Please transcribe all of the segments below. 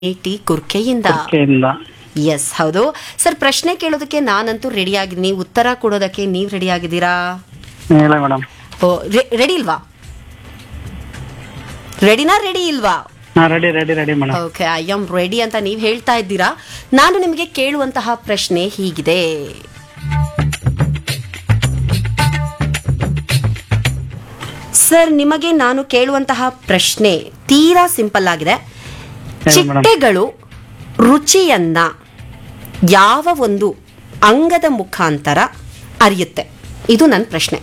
T ಕುರ್ಕೆಯಿಂದ ಕುರ್ಕೆಯಿಂದ yes ಹೌದು ಸರ್ ಪ್ರಶ್ನೆ ಕೇಳೋದಕ್ಕೆ ನಾನಂತೂ ರೆಡಿ ಆಗಿದ್ದೀನಿ ಉತ್ತರ ಕೊಡೋದಕ್ಕೆ ನೀವು ರೆಡಿ ಆಗಿದ್ದೀರಾ ಇಲ್ಲ ಮೇಡಮ್ ಓ ರೆಡಿ ಇಲ್ವಾ ರೆಡಿನಾ ರೆಡಿ ಇಲ್ವಾ ಹಾ ready ready ready madam okay I am ready ಅಂತ ನೀವು ಹೇಳ್ತಾ ಇದ್ದೀರಾ ನಾನು ನಿಮಗೆ ಕೇಳುವಂತಹ ಪ್ರಶ್ನೆ ಹೀಗಿದೆ ಸರ್ ನಿಮಗೆ ನಾನು ಕೇಳುವಂತಹ ಪ್ರಶ್ನೆ ತೀರಾ ಸಿಂಪಲ್ ಆಗಿದೆ ಹೇಳಿ ಮೇಡಮ್ ಚಿಟ್ಟೆಗಳು ರುಚಿಯನ್ನ ಯಾವ ಒಂದು ಅಂಗದ ಮುಖಾಂತರ ಅರಿಯುತ್ತೆ ಇದು ನನ್ನ ಪ್ರಶ್ನೆ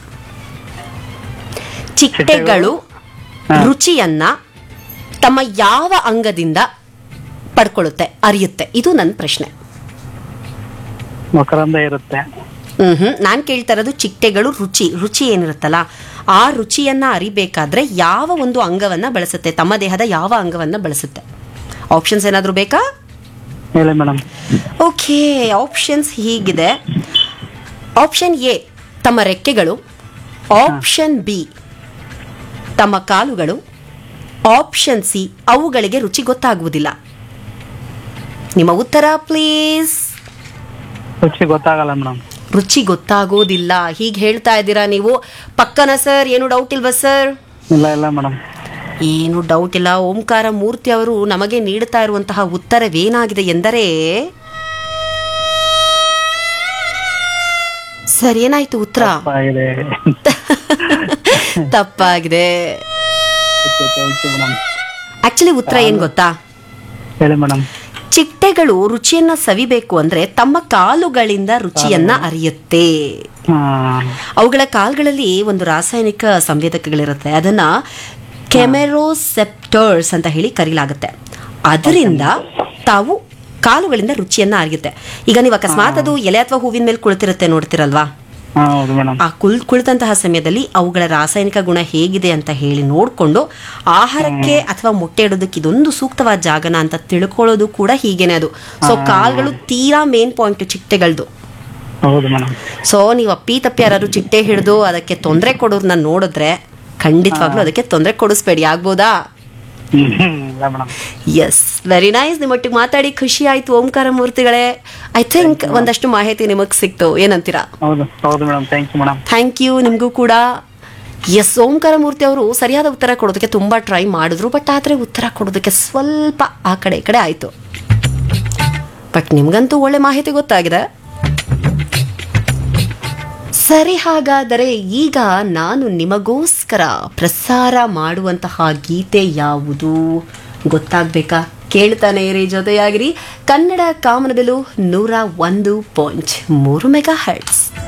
ಚಿಟ್ಟೆಗಳು ಹಾ. ರುಚಿಯನ್ನ ತಮ್ಮ ಯಾವ ಅಂಗದಿಂದ ಪಡ್ಕೊಳ್ಳುತ್ತೆ ಅರಿಯುತ್ತೆ ಇದು ನನ್ನ ಪ್ರಶ್ನೆ ಮಕರಂದ ಇರುತ್ತೆ ಹ್ಮ್ ಹ್ಮ್ ನಾನು ಕೇಳ್ತಾ ಇರೋದು ಚಿಟ್ಟೆಗಳು ರುಚಿ ರುಚಿ ಏನಿರುತ್ತಲ್ಲ ಆ ರುಚಿಯನ್ನ ಅರಿಬೇಕಾದ್ರೆ ಯಾವ ಒಂದು ಅಂಗವನ್ನ ಬಳಸುತ್ತೆ ತಮ್ಮ ದೇಹದ ಯಾವ ಅಂಗವನ್ನ ಬಳಸುತ್ತೆ ಆಪ್ಷನ್ಸ್ ಏನಾದರೂ ಬೇಕಾ ಹೇಳಿ ಮೇಡಮ್ ಓಕೆ ಆಪ್ಷನ್ಸ್ ಹೀಗಿದೆ ಆಪ್ಷನ್ ಎ ತಮ್ಮ ರೆಕ್ಕೆಗಳು ಆಪ್ಷನ್ ಬಿ ತಮ್ಮ ಕಾಲುಗಳು ಆಪ್ಷನ್ ಸಿ ಅವುಗಳಿಗೆ ರುಚಿ ಗೊತ್ತಾಗುವುದಿಲ್ಲ ನಿಮ್ಮ ಉತ್ತರ ಪ್ಲೀಸ್ ರುಚಿ ಗೊತ್ತಾಗಲ್ಲ ಮೇಡಮ್ ರುಚಿ ಗೊತ್ತಾಗೋದಿಲ್ಲ ಹೀಗೆ ಹೇಳ್ತಾ ಇದ್ದೀರಾ ನೀವು ಪಕ್ಕನ ಸರ್ ಏನು ಡೌಟ್ ಇಲ್ವಾ ಸರ್ ಇಲ್ಲ ಇಲ್ಲ ಮೇಡಮ್ ಏನು ಡೌಟ್ ಇಲ್ಲ ಓಂಕಾರ ಮೂರ್ತಿ ಅವರು ನಮಗೆ ನೀಡುತ್ತಾ ಇರುವಂತಹ ಉತ್ತರವೇನಾಗಿದೆ ಎಂದರೆ ಸರ್ ಏನಾಯ್ತು ಉತ್ತರ ಆಗಿದೆ ತಪ್ಪಾಗಿದೆ ಮೇಡಮ್ ಆಕ್ಚುಲಿ ಉತ್ತರ ಏನ್ ಗೊತ್ತಾ ಹೇಳಿ ಮೇಡಮ್ ಚಿಟ್ಟೆಗಳು ರುಚಿಯನ್ನ ಸವಿಬೇಕು ಅಂದ್ರೆ ತಮ್ಮ ಕಾಲುಗಳಿಂದ ರುಚಿಯನ್ನ ಅರಿಯುತ್ತೆ ಹಾ ಅವುಗಳ ಕಾಲುಗಳಲ್ಲಿ ಒಂದು ರಾಸಾಯನಿಕ ಸಂವೇದಕಗಳಿರುತ್ತೆ ಅದನ್ನ ಕೆಮೆರೋಸೆಪ್ಟರ್ಸ್ ಅಂತ ಹೇಳಿ ಕರೀಲಾಗುತ್ತೆ ಅದರಿಂದ ತಾವು ಕಾಲುಗಳಿಂದ ರುಚಿಯನ್ನ ಅರಿಯುತ್ತೆ ಈಗ ನೀವು ಅಕಸ್ಮಾತ್ ಅದು ಎಲೆ ಅಥವಾ ಹೂವಿನ ಮೇಲೆ ಕುಳಿತಿರುತ್ತೆ ನೋಡ್ತಿರಲ್ವಾ ಹಾ ಹೌದು ಮೇಡಮ್ ಆ ಕುಳ್ ಕುಳಿತಂತಹ ಸಮಯದಲ್ಲಿ ಅವುಗಳ ರಾಸಾಯನಿಕ ಗುಣ ಹೇಗಿದೆ ಅಂತ ಹೇಳಿ ನೋಡಿಕೊಂಡು ಆಹಾರಕ್ಕೆ ಅಥವಾ ಮೊಟ್ಟೆ ಇಡೋದಕ್ಕೆ ಇದೊಂದು ಸೂಕ್ತವಾದ ಜಾಗನ ಅಂತ ತಿಳ್ಕೊಳ್ಳೋದು ಕೂಡ ಹೀಗೇನೆ ಅದು ಸೊ ಕಾಲ್ಗಳು ತೀರಾ ಮೇನ್ ಪಾಯಿಂಟ್ ಚಿಟ್ಟೆಗಳದು ಹೌದು ಮೇಡಮ್ ಸೊ ನೀವು ಅಪ್ಪಿ ತಪ್ಪಿ ಯಾರಾದ್ರು ಚಿಟ್ಟೆ ಹಿಡಿದು ಅದಕ್ಕೆ ತೊಂದರೆ ಕೊಡೋರ್ನ ನೋಡಿದ್ರೆ ಖಂಡಿತವಾಗ್ಲೂ ಅದಕ್ಕೆ ತೊಂದರೆ ಕೊಡಿಸ್ಬೇಡಿ ಆಗ್ಬೋದಾ ಇಲ್ಲ ಮೇಡಮ್ ಎಸ್ ವೆರಿ ನೈಸ್ ನಿಮ್ಮೊಟ್ಟಿಗೆ ಮಾತಾಡಿ ಖುಷಿ ಆಯ್ತು ಓಂಕಾರ ಮೂರ್ತಿಗಳೇ ಐ ಥಿಂಕ್ ಒಂದಷ್ಟು ಮಾಹಿತಿ ನಿಮಗೆ ಸಿಕ್ತು ಏನಂತೀರಾ ಹೌದು ಹೌದು madam thank you madam thank you ನಿಮಗೂ ಕೂಡ ಎಸ್ ಓಂಕಾರ ಮೂರ್ತಿ ಅವರು ಸರಿಯಾದ ಉತ್ತರ ಕೊಡೋದಕ್ಕೆ ತುಂಬ ಟ್ರೈ ಮಾಡಿದ್ರು ಬಟ್ ಆದರೆ ಉತ್ತರ ಕೊಡೋದಕ್ಕೆ ಸ್ವಲ್ಪ ಆ ಕಡೆ ಈ ಕಡೆ ಆಯಿತು ಬಟ್ ನಿಮ್ಗಂತೂ ಒಳ್ಳೆ ಮಾಹಿತಿ ಗೊತ್ತಾಗಿದೆ ಸರಿ ಹಾಗಾದರೆ ಈಗ ನಾನು ನಿಮಗೋಸ್ಕರ ಪ್ರಸಾರ ಮಾಡುವಂತಹ ಗೀತೆ ಯಾವುದು ಗೊತ್ತಾಗಬೇಕಾ ಕೇಳ್ತಾನೆ ಇರಿ ಜೊತೆಯಾಗಿರಿ ಕನ್ನಡ ಕಾಮನಬಿಲು ನೂರ ಒಂದು ಪಾಯಿಂಟ್ ಮೂರು ಮೆಗಾ ಹರ್ಟ್ಸ್